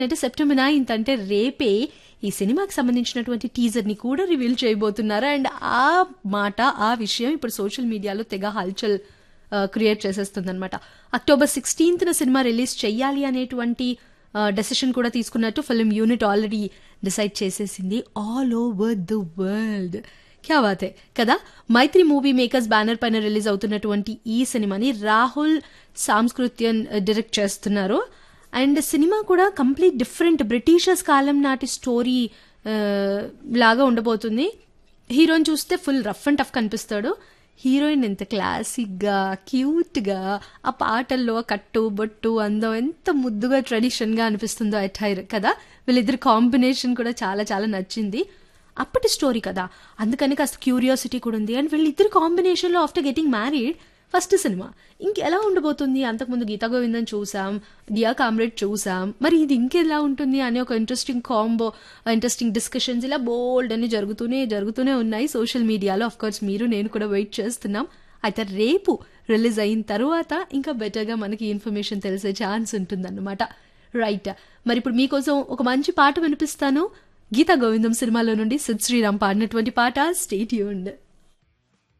అంటే September ninth అంటే రేపే ఈ సినిమాకి సంబంధించినటువంటి టీజర్ ని కూడా రివీల్ చేయబోతున్నారు అండ్ ఆ మాట ఆ విషయం ఇప్పుడు సోషల్ మీడియాలో తెగ హల్చల్ క్రియేట్ చేసేస్తుంది అనమాట అక్టోబర్ సిక్స్టీన్త్ సినిమా రిలీజ్ చెయ్యాలి అనేటువంటి డెసిషన్ కూడా తీసుకున్నట్టు ఫిల్మ్ యూనిట్ ఆల్రెడీ డిసైడ్ చేసేసింది ఆల్ ఓవర్ ద వరల్డ్ క్యా బాతే కదా మైత్రి మూవీ మేకర్స్ బ్యానర్ పైన రిలీజ్ అవుతున్నటువంటి ఈ సినిమాని రాహుల్ సాంస్కృత్యన్ డైరెక్ట్ చేస్తున్నారు అండ్ సినిమా కూడా కంప్లీట్ డిఫరెంట్ బ్రిటిషర్స్ కాలం నాటి స్టోరీ లాగా ఉండబోతుంది హీరోని చూస్తే ఫుల్ రఫ్ అండ్ టఫ్ కనిపిస్తాడు హీరోయిన్ ఎంత క్లాసిక్గా క్యూట్గా ఆ పాటల్లో కట్టు బొట్టు అందం ఎంత ముద్దుగా ట్రెడిషన్గా అనిపిస్తుందో అటైర్ కదా వీళ్ళిద్దరి కాంబినేషన్ కూడా చాలా చాలా నచ్చింది అప్పటి స్టోరీ కదా అందుకని కాస్త క్యూరియాసిటీ కూడా ఉంది అండ్ వీళ్ళిద్దరి కాంబినేషన్లో ఆఫ్టర్ గెటింగ్ మ్యారీడ్ ఫస్ట్ సినిమా ఇంకెలా ఉండబోతుంది అంతకుముందు గీతా గోవిందం చూసాం డియా కామ్రేడ్ చూసాం మరి ఇది ఇంకెలా ఉంటుంది అనే ఒక ఇంట్రెస్టింగ్ కాంబో ఇంట్రెస్టింగ్ డిస్కషన్స్ ఇలా బోల్డ్ అని జరుగుతూనే జరుగుతూనే ఉన్నాయి సోషల్ మీడియాలో అఫ్ కోర్స్ మీరు నేను కూడా వెయిట్ చేస్తున్నాం అయితే రేపు రిలీజ్ అయిన తర్వాత ఇంకా బెటర్గా మనకి ఇన్ఫర్మేషన్ తెలిసే ఛాన్స్ ఉంటుందన్నమాట రైట్ మరి ఇప్పుడు మీకోసం ఒక మంచి పాట వినిపిస్తాను గీతా గోవిందం సినిమాలో నుండి సిద్ శ్రీరామ్ పాడినటువంటి పాట స్టేట్ యూండ్